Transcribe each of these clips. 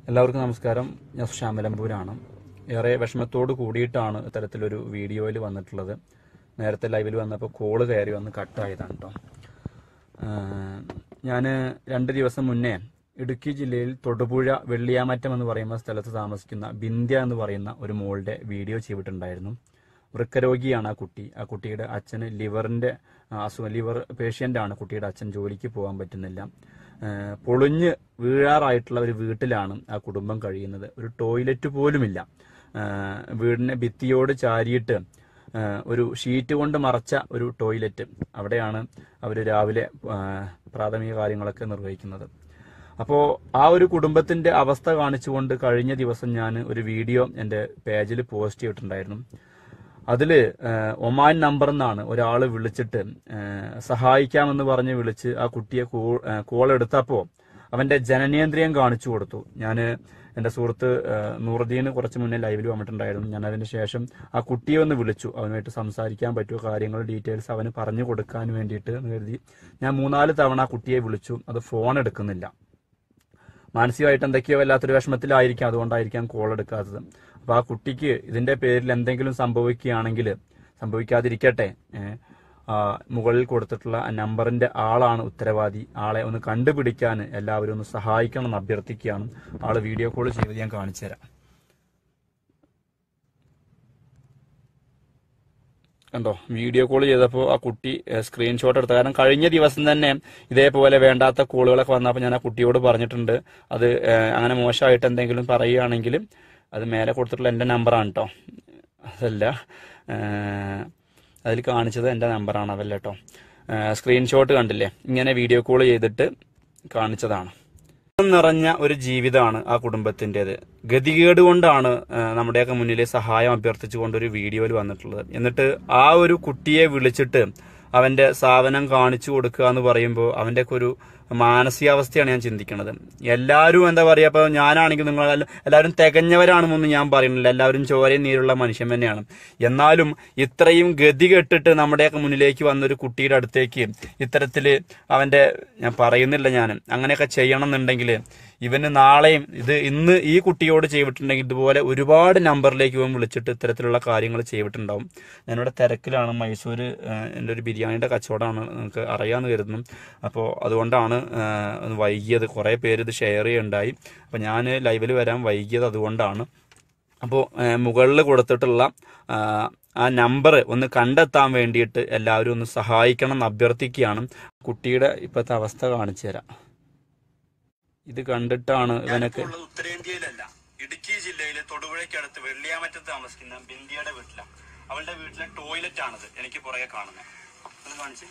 എല്ലാവർക്കും നമസ്കാരം ഞാൻ ശ്യാമലമ്പൂരാണ് ഏറെ വിഷമത്തോട് കൂടിയിട്ടാണ് ഇത്തരത്തിലൊരു വീഡിയോയിൽ വന്നിട്ടുള്ളത് നേരത്തെ ലൈവിൽ വന്നപ്പോൾ കോള് കയറി വന്ന് കട്ടായതാണ് കേട്ടോ ഞാൻ രണ്ട് ദിവസം മുന്നേ ഇടുക്കി ജില്ലയിൽ തൊടുപുഴ വെള്ളിയാമറ്റം എന്ന് പറയുന്ന സ്ഥലത്ത് താമസിക്കുന്ന ബിന്ധ്യ എന്ന് പറയുന്ന ഒരു മോളുടെ വീഡിയോ ചെയ്തിട്ടുണ്ടായിരുന്നു വൃക്കരോഗിയാണ് ആ കുട്ടി ആ കുട്ടിയുടെ അച്ഛന് ലിവറിന്റെ ആ, അസുഖം ലിവർ പേഷ്യന്റ് ആണ് കുട്ടിയുടെ അച്ഛൻ ജോലിക്ക് പോകാൻ പറ്റുന്നില്ല ആ, പൊളിഞ്ഞ് വീഴാറായിട്ടുള്ള ഒരു വീട്ടിലാണ് ആ കുടുംബം കഴിയുന്നത് ഒരു ടോയ്ലറ്റ് പോലുമില്ല ആ, വീടിനെ ഭിത്തിയോട് ചാരിയിട്ട് ആ, ഒരു ഷീറ്റ് കൊണ്ട് മറച്ച ഒരു ടോയ്ലറ്റ് അവിടെയാണ് അവർ രാവിലെ ആ, പ്രാഥമിക കാര്യങ്ങളൊക്കെ നിർവഹിക്കുന്നത് അപ്പോൾ ആ ഒരു കുടുംബത്തിന്റെ അവസ്ഥ കാണിച്ചുകൊണ്ട് കഴിഞ്ഞ ദിവസം ഞാൻ ഒരു വീഡിയോ എൻ്റെ പേജിൽ പോസ്റ്റ് ചെയ്തിട്ടുണ്ടായിരുന്നു അതിൽ ഒമാൻ നമ്പർ എന്നാണ് ഒരാൾ വിളിച്ചിട്ട് ആ, സഹായിക്കാമെന്ന് പറഞ്ഞ് വിളിച്ച് ആ കുട്ടിയെ കോൾ എടുത്തപ്പോൾ അവന്റെ ജനനേന്ദ്രിയം കാണിച്ചു കൊടുത്തു ഞാൻ എൻ്റെ സുഹൃത്ത് ആ, നൂറുദ്ദീന് കുറച്ച് മുന്നേ ലൈവിൽ വന്നിട്ടുണ്ടായിരുന്നു ഞാൻ അതിന് ശേഷം ആ കുട്ടിയെ ഒന്ന് വിളിച്ചു അവനുമായിട്ട് സംസാരിക്കാൻ പറ്റുമോ കാര്യങ്ങൾ ഡീറ്റെയിൽസ് അവന് പറഞ്ഞു കൊടുക്കാൻ വേണ്ടിയിട്ട് എന്ന് കരുതി ഞാൻ മൂന്നാല് തവണ ആ കുട്ടിയെ വിളിച്ചു അത് ഫോൺ എടുക്കുന്നില്ല മാനസികമായിട്ട് എന്തൊക്കെയോ വല്ലാത്തൊരു വിഷമത്തിലായിരിക്കാം അതുകൊണ്ടായിരിക്കാം കോൾ എടുക്കാത്തത് അപ്പൊ ആ കുട്ടിക്ക് ഇതിന്റെ പേരിൽ എന്തെങ്കിലും സംഭവിക്കുകയാണെങ്കിൽ സംഭവിക്കാതിരിക്കട്ടെ ഏഹ്, ആ, മുകളിൽ കൊടുത്തിട്ടുള്ള ആ നമ്പറിന്റെ ആളാണ് ഉത്തരവാദി ആളെ ഒന്ന് കണ്ടുപിടിക്കാൻ എല്ലാവരും ഒന്ന് സഹായിക്കണം എന്ന് അഭ്യർത്ഥിക്കുകയാണ് ആള് വീഡിയോ കോൾ ചെയ്ത് ഞാൻ കാണിച്ചു തരാം കണ്ടോ വീഡിയോ കോൾ ചെയ്തപ്പോൾ ആ കുട്ടി സ്ക്രീൻഷോട്ട് എടുത്ത കാരണം കഴിഞ്ഞ ദിവസം തന്നെ ഇതേപോലെ വേണ്ടാത്ത കോളുകളൊക്കെ വന്നപ്പോൾ ഞാൻ ആ കുട്ടിയോട് പറഞ്ഞിട്ടുണ്ട് അത് ഏഹ്, അങ്ങനെ മോശമായിട്ട് എന്തെങ്കിലും പറയുകയാണെങ്കിൽ അത് മേലെ കൊടുത്തിട്ടുള്ള എൻ്റെ നമ്പറാണ് കേട്ടോ അതല്ല ഏഹ്, അതിൽ കാണിച്ചത് എൻ്റെ നമ്പറാണ് അതല്ല കേട്ടോ സ്ക്രീൻഷോട്ട് കണ്ടില്ലേ ഇങ്ങനെ വീഡിയോ കോൾ ചെയ്തിട്ട് കാണിച്ചതാണ് നിറഞ്ഞ ഒരു ജീവിതമാണ് ആ കുടുംബത്തിൻ്റെത് ഗതികേട് കൊണ്ടാണ് ആ, നമ്മുടെയൊക്കെ മുന്നിൽ സഹായം അഭ്യർത്ഥിച്ചുകൊണ്ട് ഒരു വീഡിയോയിൽ വന്നിട്ടുള്ളത് എന്നിട്ട് ആ ഒരു കുട്ടിയെ വിളിച്ചിട്ട് അവന്റെ സാധനം കാണിച്ചു കൊടുക്കുക എന്ന് പറയുമ്പോൾ അവന്റെ ഒക്കെ ഒരു മാനസികാവസ്ഥയാണ് ഞാൻ ചിന്തിക്കുന്നത് എല്ലാവരും എന്താ പറയുക ഇപ്പൊ ഞാനാണെങ്കിൽ നിങ്ങൾ എല്ലാ- എല്ലാവരും തികഞ്ഞവരാണെന്നൊന്നും ഞാൻ പറയുന്നില്ല എല്ലാവരും ചോരയും നീരുള്ള മനുഷ്യൻ തന്നെയാണ് എന്നാലും ഇത്രയും ഗതി കെട്ടിട്ട് നമ്മുടെയൊക്കെ മുന്നിലേക്ക് വന്നൊരു കുട്ടിയുടെ അടുത്തേക്ക് ഇത്തരത്തില് അവന്റെ ഞാൻ പറയുന്നില്ല ഞാൻ അങ്ങനെയൊക്കെ ചെയ്യണം എന്നുണ്ടെങ്കിൽ ഇവന് നാളെയും ഇത് ഇന്ന് ഈ കുട്ടിയോട് ചെയ്തിട്ടുണ്ടെങ്കിൽ ഇതുപോലെ ഒരുപാട് നമ്പറിലേക്ക് ഇവൻ വിളിച്ചിട്ട് ഇത്തരത്തിലുള്ള കാര്യങ്ങൾ ചെയ്തിട്ടുണ്ടാവും ഞാനിവിടെ തിരക്കിലാണ് മൈസൂർ എൻ്റെ ഒരു ബിരിയാണിയുടെ കച്ചവടമാണ് നിങ്ങൾക്ക് അറിയാമെന്ന് കരുതുന്നു അപ്പോൾ അതുകൊണ്ടാണ് ആ, ഒന്ന് വൈകിയത് കുറേ പേര് ഇത് ഷെയർ ചെയ്യുണ്ടായി അപ്പോൾ ഞാൻ ലൈവിൽ വരാൻ വൈകിയത് അതുകൊണ്ടാണ് അപ്പോൾ മുകളിൽ കൊടുത്തിട്ടുള്ള ആ, ആ നമ്പർ ഒന്ന് കണ്ടെത്താൻ വേണ്ടിയിട്ട് എല്ലാവരും ഒന്ന് സഹായിക്കണം എന്ന് അഭ്യർത്ഥിക്കുകയാണ് കുട്ടിയുടെ ഇപ്പോഴത്തെ അവസ്ഥ കാണിച്ചു തരാം ഇത് കണ്ടിട്ടാണ് ഇവനൊക്കെ ഞാനിപ്പോൾ ഉള്ളത് ഉത്തരേന്ത്യയിലല്ല ഇടുക്കി ജില്ലയിലെ തൊടുപുഴയ്ക്കടുത്ത് വെള്ളിയാമറ്റത്ത് താമസിക്കുന്ന ബിന്ദിയുടെ വീട്ടിലാണ് അവളുടെ വീട്ടിലെ ടോയ്ലറ്റ് ആണിത് എനിക്ക് പുറകെ കാണുന്നത് അത് കാണിച്ച്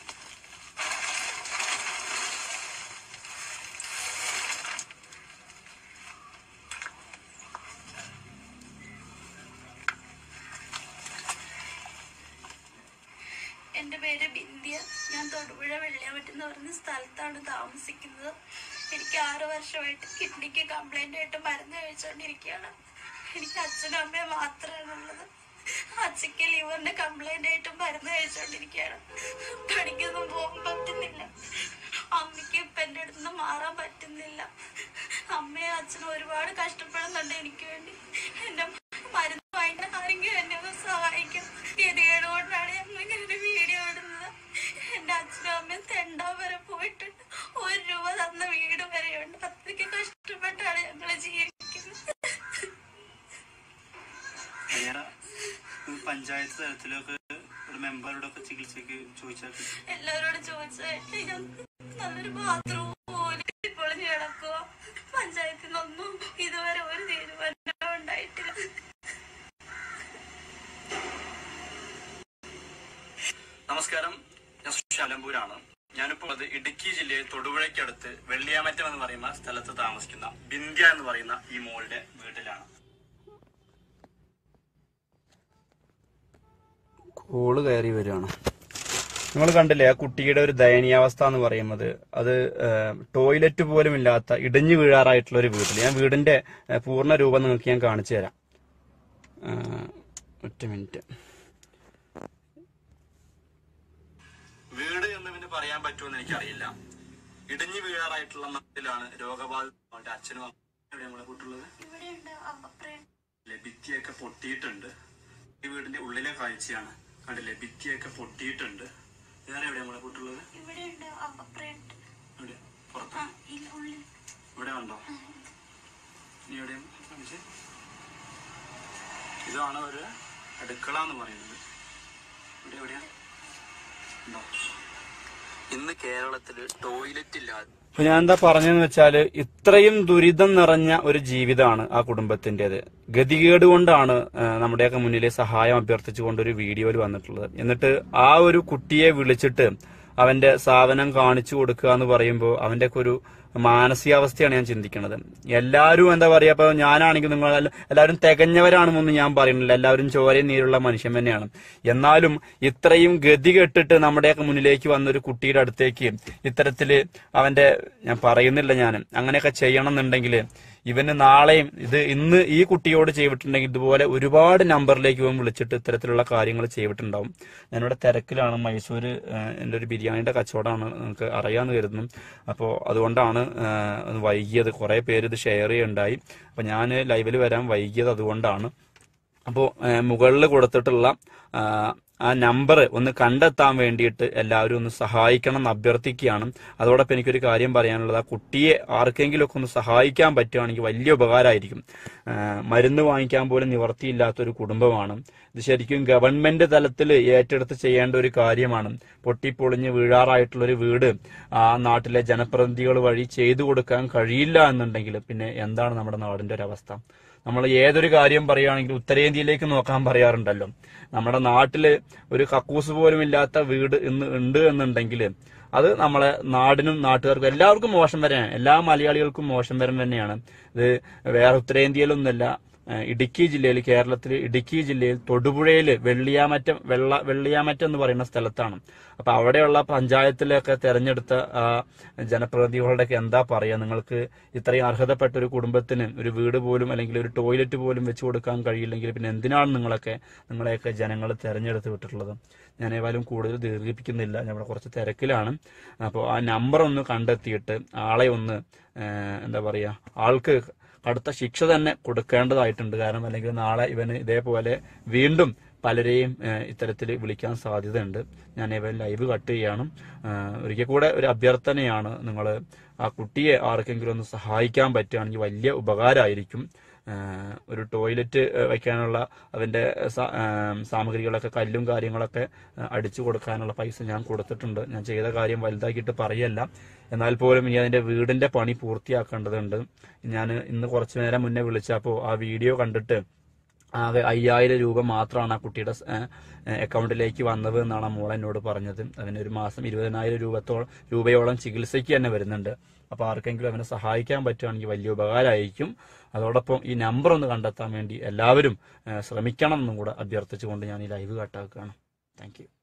എൻ്റെ പേര് ബിന്ധ്യ ഞാൻ തൊടുപുഴ വെള്ളിയാമറ്റം എന്ന് പറയുന്ന സ്ഥലത്താണ് താമസിക്കുന്നത് എനിക്ക് ആറ് വർഷമായിട്ട് കിഡ്നിക്ക് കംപ്ലൈന്റ് ആയിട്ട് മരുന്ന് കഴിച്ചുകൊണ്ടിരിക്കുകയാണ് എനിക്ക് അച്ഛനും അമ്മയും മാത്രമാണ് ഉള്ളത് അച്ഛക്ക് ലിവറിന്റെ കംപ്ലൈന്റ് ആയിട്ട് മരുന്ന് കഴിച്ചുകൊണ്ടിരിക്കുകയാണ് പഠിക്കൊന്നും പോകാൻ പറ്റുന്നില്ല അമ്മയ്ക്ക് ഇപ്പൊ എൻ്റെ അടുത്ത് നിന്ന് മാറാൻ പറ്റുന്നില്ല അമ്മയും അച്ഛനും ഒരുപാട് കഷ്ടപ്പെടുന്നുണ്ട് എനിക്ക് വേണ്ടി എന്റെ മരുന്ന് വാങ്ങിക്കാൻ ആരെങ്കിലും എന്നെ ഒന്ന് സഹായിക്കും ഗതികേട് കൊണ്ടാണ് ഞങ്ങൾ ഇങ്ങനെ ഒരു വീഡിയോ ഇടുന്നത് എന്റെ അച്ഛനും അമ്മയും തെണ്ടാൻ വരെ പോയിട്ടുണ്ട് ഒരു രൂപ തന്ന വീട് വരെയുണ്ട് അത്രയ്ക്ക് കഷ്ടപ്പെട്ടാണ് ഞങ്ങൾ ജീവിക്കുന്നത് വേറെ പഞ്ചായത്ത് തലത്തിലൊക്കെ ഒരു മെമ്പറുടെ ചികിത്സക്ക് ചോദിച്ചാൽ കിട്ടും. എല്ലാവരോടും ചോദിച്ചായിട്ട് ഞാൻ നല്ലൊരു ബാത്റൂം പോലും പൊളിഞ്ഞു കിടക്കുക പഞ്ചായത്തിൽ നിന്നൊന്നും ഇതുവരെ ഒരു തീരുമാനം ഉണ്ടായിട്ടില്ല നമസ്കാരം ഞാൻ ശാലമ്പൂരാണ് ഞാനിപ്പോൾ അത് ഇടുക്കി ജില്ലയിൽ തൊടുപുഴയ്ക്കടുത്ത് വെള്ളിയാമറ്റം എന്ന് പറയുന്ന സ്ഥലത്ത് താമസിക്കുന്ന ബിന്ധ്യ എന്ന് പറയുന്ന ഈ മോളുടെ വീട്ടിലാണ് കോള് കയറി വരികയാണ് നിങ്ങൾ കണ്ടില്ലേ ആ കുട്ടിയുടെ ഒരു ദയനീയാവസ്ഥ എന്ന് പറയുന്നത് അത് ഏഹ്, ടോയ്ലറ്റ് പോലും ഇല്ലാത്ത ഇടിഞ്ഞു വീഴാറായിട്ടുള്ള ഒരു വീട്ടിൽ ഞാൻ വീടിന്റെ ഏഹ്, പൂർണ്ണ രൂപം നിങ്ങൾക്ക് ഞാൻ കാണിച്ചു തരാം ഏഹ്, ഒറ്റ മിനിറ്റ് വീട് എന്ന് പിന്നെ പറയാൻ പറ്റുമെന്ന് എനിക്കറിയില്ല ഇടിഞ്ഞു വീഴാറായിട്ടുള്ള മട്ടിലാണ് രോഗബാധിത അച്ഛനും അമ്മയും എവിടെ നമ്മളെ കൂട്ടുള്ളത് ഇവിടെയുണ്ട് അപ്പുറം ഭിത്തിയൊക്കെ പൊട്ടിയിട്ടുണ്ട് ഈ വീടിന്റെ ഉള്ളിലെ കാഴ്ചയാണ് കണ്ടില്ലേ ഭിത്തിയൊക്കെ പൊട്ടിയിട്ടുണ്ട് വേറെ എവിടെ നമ്മളെ കൂട്ടുള്ളത് ഇവിടെയുണ്ട് അപ്പുറം ഇവിടെ പുറത്ത് ആ ഈ ഉള്ളിൽ ഇവിടെ ഉണ്ടോ നീ എവിടെയും കാണിച്ചേ ഇതാണ് ഒരു അടുക്കള എന്ന് പറയുന്നത് ഇവിടെ എവിടെയാ ഉണ്ടോ ഇന്ന് കേരളത്തിൽ ടോയ്ലറ്റ് ഇല്ലാതെ അപ്പൊ ഞാൻ എന്താ പറഞ്ഞതെന്ന് വെച്ചാല് ഇത്രയും ദുരിതം നിറഞ്ഞ ഒരു ജീവിതമാണ് ആ കുടുംബത്തിന്റേത് ഗതികേട് കൊണ്ടാണ് ആ, നമ്മുടെയൊക്കെ മുന്നിലെ സഹായം അഭ്യർത്ഥിച്ചുകൊണ്ട് ഒരു വീഡിയോയിൽ വന്നിട്ടുള്ളത് എന്നിട്ട് ആ ഒരു കുട്ടിയെ വിളിച്ചിട്ട് അവന്റെ സാധനം കാണിച്ചു കൊടുക്കുക എന്ന് പറയുമ്പോൾ അവന്റെ ഒക്കെ ഒരു മാനസികാവസ്ഥയാണ് ഞാൻ ചിന്തിക്കുന്നത് എല്ലാവരും എന്താ പറയാ ഇപ്പൊ ഞാനാണെങ്കിൽ നിങ്ങൾ എല്ലാ- എല്ലാവരും തികഞ്ഞവരാണെന്നൊന്നും ഞാൻ പറയുന്നില്ല എല്ലാവരും ചോരയും നീരുള്ള മനുഷ്യൻ തന്നെയാണ് എന്നാലും ഇത്രയും ഗതി കെട്ടിട്ട് നമ്മുടെയൊക്കെ മുന്നിലേക്ക് വന്ന ഒരു കുട്ടിയുടെ അടുത്തേക്ക് ഇത്തരത്തില് അവന്റെ ഞാൻ പറയുന്നില്ല ഞാൻ അങ്ങനെയൊക്കെ ചെയ്യണം എന്നുണ്ടെങ്കിൽ ഇവന് നാളെയും ഇത് ഇന്ന് ഈ കുട്ടിയോട് ചെയ്തിട്ടുണ്ടെങ്കിൽ ഇതുപോലെ ഒരുപാട് നമ്പറിലേക്ക് ഇവൻ വിളിച്ചിട്ട് ഇത്തരത്തിലുള്ള കാര്യങ്ങൾ ചെയ്തിട്ടുണ്ടാവും ഞാനിവിടെ തിരക്കിലാണ് മൈസൂര് ഏഹ്, എൻ്റെ ഒരു ബിരിയാണിയുടെ കച്ചവടമാണ് നിങ്ങൾക്ക് അറിയാമെന്ന് കരുതുന്നു അപ്പോൾ അതുകൊണ്ടാണ് ഏഹ്, ഒന്ന് വൈകിയത് കുറേ പേര് ഇത് ഷെയർ ചെയ്യുണ്ടായി അപ്പോൾ ഞാൻ ലൈവിൽ വരാൻ വൈകിയത് അതുകൊണ്ടാണ് അപ്പോൾ മുകളിൽ കൊടുത്തിട്ടുള്ള ആ, ആ നമ്പർ ഒന്ന് കണ്ടെത്താൻ വേണ്ടിയിട്ട് എല്ലാവരും ഒന്ന് സഹായിക്കണം എന്ന് അഭ്യർത്ഥിക്കുകയാണ് അതോടൊപ്പം എനിക്കൊരു കാര്യം പറയാനുള്ളത് ആ കുട്ടിയെ ആർക്കെങ്കിലും ഒക്കെ ഒന്ന് സഹായിക്കാൻ പറ്റുകയാണെങ്കിൽ വലിയ ഉപകാരമായിരിക്കും ആ, മരുന്ന് വാങ്ങിക്കാൻ പോലും നിവർത്തിയില്ലാത്ത ഒരു കുടുംബമാണ് ഇത് ശരിക്കും ഗവൺമെന്റ് തലത്തിൽ ഏറ്റെടുത്ത് ചെയ്യേണ്ട ഒരു കാര്യമാണ് പൊട്ടിപ്പൊളിഞ്ഞ് വീഴാറായിട്ടുള്ള ഒരു വീട് ആ നാട്ടിലെ ജനപ്രതിനിധികൾ വഴി ചെയ്തു കൊടുക്കാൻ കഴിയില്ല എന്നുണ്ടെങ്കിൽ പിന്നെ എന്താണ് നമ്മുടെ നാടിന്റെ ഒരു അവസ്ഥ നമ്മൾ ഏതൊരു കാര്യം പറയുകയാണെങ്കിൽ ഉത്തരേന്ത്യയിലേക്ക് നോക്കാൻ പറയാറുണ്ടല്ലോ നമ്മുടെ നാട്ടില് ഒരു കക്കൂസ് പോലും ഇല്ലാത്ത വീട് ഇന്ന് ഉണ്ട് എന്നുണ്ടെങ്കിൽ അത് നമ്മളെ നാടിനും നാട്ടുകാർക്കും എല്ലാവർക്കും മോശം വരെയാണ് എല്ലാ മലയാളികൾക്കും മോശം വരം തന്നെയാണ് ഇത് വേറെ ഉത്തരേന്ത്യയിലൊന്നുമല്ല ഏഹ് ഇടുക്കി ജില്ലയിൽ കേരളത്തിൽ ഇടുക്കി ജില്ലയിൽ തൊടുപുഴയിൽ വെള്ളിയാമറ്റം വെള്ള വെള്ളിയാമറ്റം എന്ന് പറയുന്ന സ്ഥലത്താണ് അപ്പൊ അവിടെയുള്ള പഞ്ചായത്തിലൊക്കെ തെരഞ്ഞെടുത്ത ആ ജനപ്രതിനിധികളുടെയൊക്കെ എന്താ പറയാ നിങ്ങൾക്ക് ഇത്രയും അർഹതപ്പെട്ട ഒരു കുടുംബത്തിന് ഒരു വീട് പോലും അല്ലെങ്കിൽ ഒരു ടോയ്ലറ്റ് പോലും വെച്ചു കൊടുക്കാൻ കഴിയില്ലെങ്കിൽ പിന്നെ എന്തിനാണ് നിങ്ങളൊക്കെ നിങ്ങളെയൊക്കെ ജനങ്ങൾ തെരഞ്ഞെടുത്ത് വിട്ടിട്ടുള്ളത് ഞാൻ ഏതായാലും കൂടുതൽ ദീർഘിപ്പിക്കുന്നില്ല ഞാൻ ഇവിടെ കുറച്ച് തിരക്കിലാണ് അപ്പോൾ ആ നമ്പർ ഒന്ന് കണ്ടെത്തിയിട്ട് ആളെ ഒന്ന് ഏഹ്, എന്താ പറയാ ആൾക്ക് കടുത്ത ശിക്ഷ തന്നെ കൊടുക്കേണ്ടതായിട്ടുണ്ട് കാരണം അല്ലെങ്കിൽ നാളെ ഇവന് ഇതേപോലെ വീണ്ടും പലരെയും ഏഹ്, ഇത്തരത്തിൽ വിളിക്കാൻ സാധ്യതയുണ്ട് ഞാൻ ഇവൻ ലൈവ് കട്ട് ചെയ്യാണ് ഏഹ്, ഒരിക്കൽ കൂടെ ഒരു അഭ്യർത്ഥനയാണ് നിങ്ങൾ ആ കുട്ടിയെ ആർക്കെങ്കിലും ഒന്ന് സഹായിക്കാൻ പറ്റുകയാണെങ്കിൽ വലിയ ഉപകാരമായിരിക്കും ഏഹ്, ഒരു ടോയ്ലറ്റ് ഏഹ്, വയ്ക്കാനുള്ള അതിന്റെ സ- ഏഹ്, സാമഗ്രികളൊക്കെ കല്ലും കാര്യങ്ങളൊക്കെ ഏഹ്, അടിച്ചു കൊടുക്കാനുള്ള പൈസ ഞാൻ കൊടുത്തിട്ടുണ്ട് ഞാൻ ചെയ്ത കാര്യം വലുതാക്കിയിട്ട് പറയല്ല എന്നാൽ പോലും ഇനി അതിന്റെ വീടിന്റെ പണി പൂർത്തിയാക്കേണ്ടതുണ്ട് ഞാൻ ഇന്ന് കുറച്ചു നേരം മുന്നേ വിളിച്ചപ്പോൾ ആ വീഡിയോ കണ്ടിട്ട് ആകെ അയ്യായിരം രൂപ മാത്രമാണ് ആ കുട്ടിയുടെ സ്- ഏഹ് ഏഹ് അക്കൗണ്ടിലേക്ക് വന്നത് എന്നാണ് ആ മോൾ എന്നോട് പറഞ്ഞത് അവന് ഒരു മാസം ഇരുപതിനായിരം രൂപത്തോളം രൂപയോളം ചികിത്സയ്ക്ക് തന്നെ വരുന്നുണ്ട് അപ്പൊ ആർക്കെങ്കിലും അവനെ സഹായിക്കാൻ പറ്റുകയാണെങ്കിൽ വലിയ ഉപകാരമായിരിക്കും അതോടൊപ്പം ഈ നമ്പർ ഒന്ന് കണ്ടെത്താൻ വേണ്ടി എല്ലാവരും ഏഹ് ശ്രമിക്കണം എന്നും കൂടെ അഭ്യർത്ഥിച്ചുകൊണ്ട് ഞാൻ ഈ ലൈവ് കട്ടാക്കുകയാണ് താങ്ക് യു